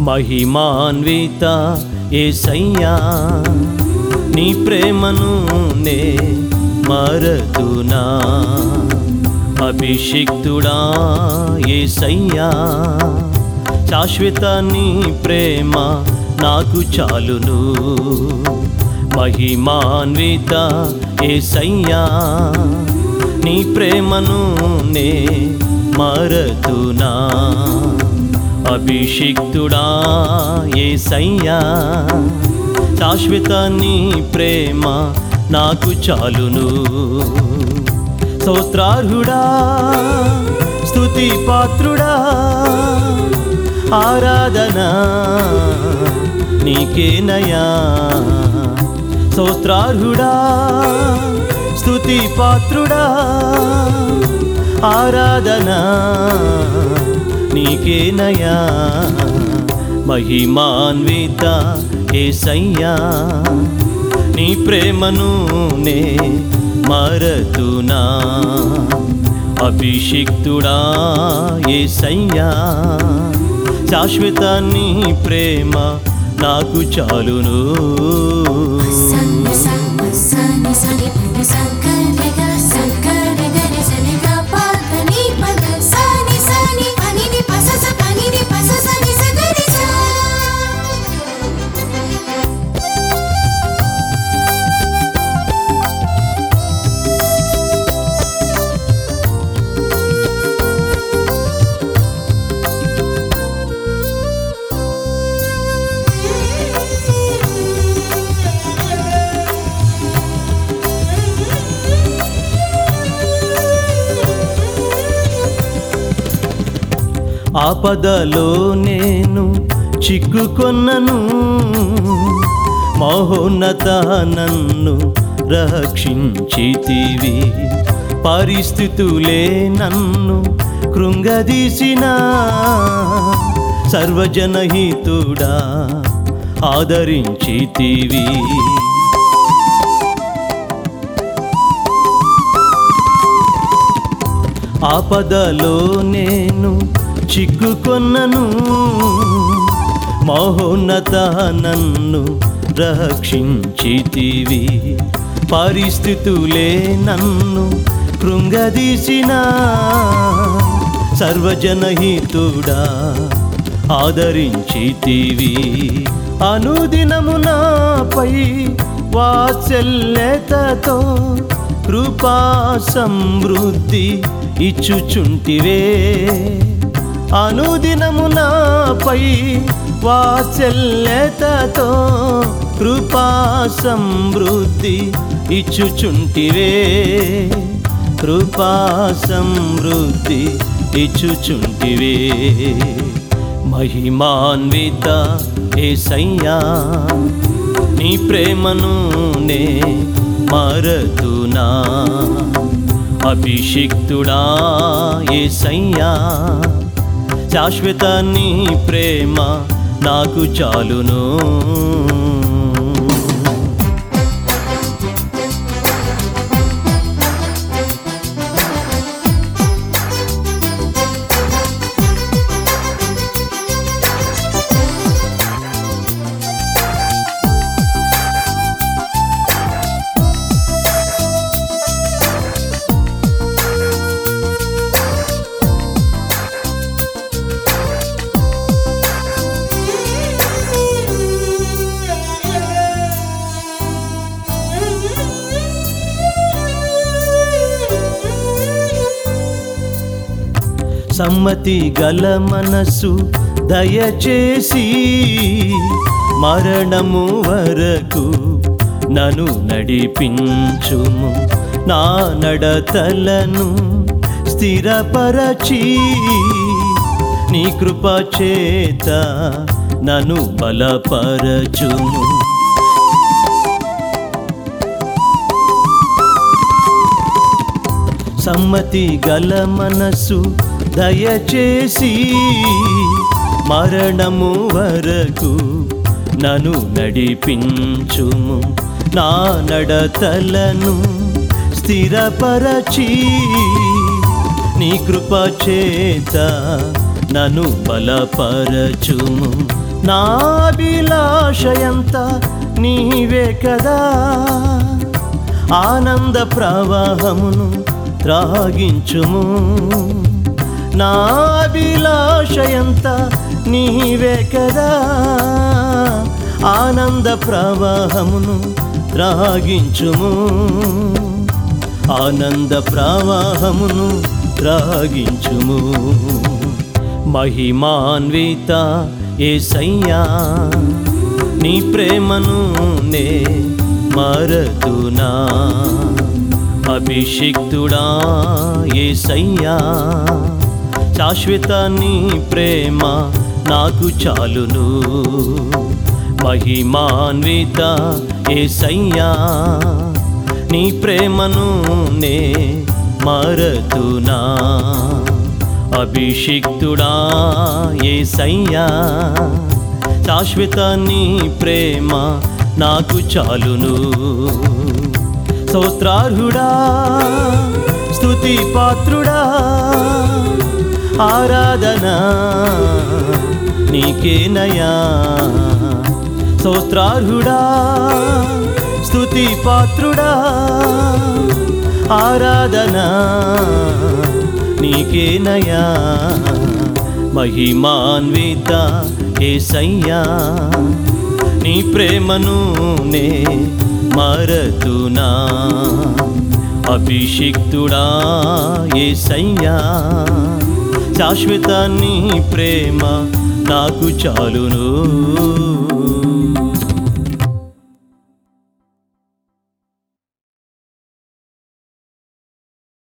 మహిమాన్విత ఏసయ్యా నీ ప్రేమను నే మరతునా అభిషిక్తుడా ఏసయ్యా శాశ్వత నీ ప్రేమ నాకు చాలును మహిమాన్విత ఏసయ్యా నీ ప్రేమను నే మరతునా అభిషిక్తుడా ఏసయ్యా శాశ్వత నీ ప్రేమ నాకు చాలును స్తోత్రార్హుడా స్తుతి పాత్రుడా ఆరాధన నీకేనయా స్తోత్రార్హుడా స్తుతి పాత్రుడా ఆరాధన నీకేనయా మహిమాన్విత ఏసయ్యా నీ ప్రేమను నే మరతునా అభిషిక్తుడా ఏసయ్యా శాశ్వత నీ ప్రేమ నాకు చాలును సని సని సని సని పని సంకరగ సంకరగ సని గ పని పద సని సని పని ని పస స పని ని పస సని సగరి సా ఆపదలో నేను చిక్కుకొన్నను మహోన్నత నన్ను రక్షించితివి పరిస్థితులే నన్ను కృంగదీసిన సర్వజనహితుడా ఆదరించితివి ఆపదలో నేను చిక్కుకొన్నను మహోన్నత నన్ను రక్షించితివి పరిస్థితులే నన్ను కృంగదీసిన సర్వజనహితుడా ఆదరించితివి అనుదినము నాపై వాత్సల్యతతో కృపా సమృద్ధి ఇచ్చుచుంటివే అనుదినము నాపై వాత్సల్యతతో కృపా సమృద్ధి ఇచ్చుచుంటివే కృపా సమృద్ధి ఇచ్చుచుంటివే మహిమాన్విత ఏసయ్యా నీ ప్రేమను నే మరతునా అభిషిక్తుడా ఏసయ్యా శాశ్వత నీ ప్రేమ నాకు చాలును సమ్మతి గల మనసు దయచేసి మరణము వరకు నన్ను నడిపించుము నా నడతలను స్థిరపరచి నీ కృప చేత నన్ను బలపరచుము సమ్మతి గల మనసు దయచేసి మరణము వరకు నన్ను నడిపించుము నా నడతలను స్థిరపరచి నీ కృప చేత నన్ను బలపరచుము నా అభిలాషయంత నీవే కదా ఆనంద ప్రవాహమును త్రాగించుము నా అభిలాషయంత నీవే కదా ఆనంద ప్రవాహమును త్రాగించుము ఆనంద ప్రవాహమును త్రాగించుము మహిమాన్విత ఏసయ్యా నీ ప్రేమను నే మరదునా అభిషిక్తుడా ఏసయ్యా శాశ్వత నీ ప్రేమ నాకు చాలును మహిమాన్విత ఏసయ్యా నీ ప్రేమను నే మరతునా అభిషిక్తుడా ఏసయ్యా శాశ్వత నీ ప్రేమ నాకు చాలును స్తోత్రార్హుడా స్తుతి పాత్రుడా ఆరాధన నీకేనయా స్తోత్రార్హుడా స్తుతి పాత్రుడా ఆరాధన నీకేనయా మహిమాన్విత ఏసయ్యా నీ ప్రేమను నే మరతునా అభిషిక్తుడా ఏసయ్యా శాశ్వత నీ ప్రేమ నాకు చాలును